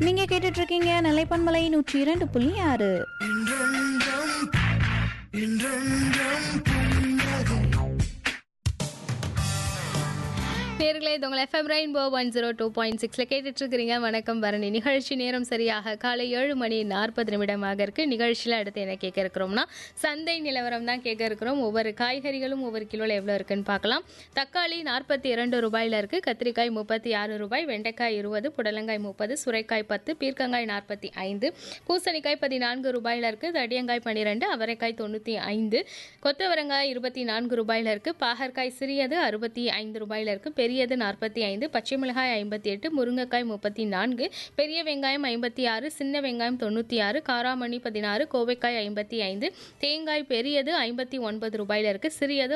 நீங்க கேட்டுட்டு இருக்கீங்க நிலைப்பன்மலை நூற்றி இரண்டு புள்ளி ஆறு நேர்களே இது உங்கள் FM rainbow one zero two point சிக்ஸில் கேட்டுட்ருக்கிறீங்க வணக்கம் பரணி நிகழ்ச்சி நேரம் சரியாக காலை ஏழு மணி நாற்பது நிமிடமாக இருக்குது நிகழ்ச்சியில் அடுத்து என்ன கேட்க இருக்கிறோம்னா சந்தை நிலவரம் தான் கேட்க இருக்கிறோம் ஒவ்வொரு காய்கறிகளும் ஒவ்வொரு கிலோவில் எவ்வளோ இருக்குன்னு பார்க்கலாம் தக்காளி நாற்பத்தி இரண்டு ரூபாயில் இருக்குது கத்திரிக்காய் முப்பத்தி ஆறு ரூபாய் வெண்டைக்காய் இருபது புடலங்காய் முப்பது சுரைக்காய் பத்து பீர்க்கங்காய் நாற்பத்தி ஐந்து பூசணிக்காய் பதினான்கு ரூபாயில் இருக்குது தடியங்காய் பன்னிரெண்டு அவரைக்காய் தொண்ணூற்றி ஐந்து கொத்தவரங்காய் இருபத்தி நான்கு ரூபாயில் இருக்குது பாகற்காய் சிறியது அறுபத்தி ஐந்து ரூபாயில் இருக்குது பெரியது நாற்பத்தி ஐந்து பச்சை மிளகாய் ஐம்பத்தி எட்டு முருங்கைக்காய் முப்பத்தி நான்கு பெரிய வெங்காயம் ஐம்பத்தி ஆறு சின்ன வெங்காயம் தொண்ணூற்றி ஆறு காராமணி பதினாறு கோவைக்காய் ஐம்பத்தி ஐந்து தேங்காய் பெரியது ஐம்பத்தி ஒன்பது ரூபாயில் இருக்குது சிறியது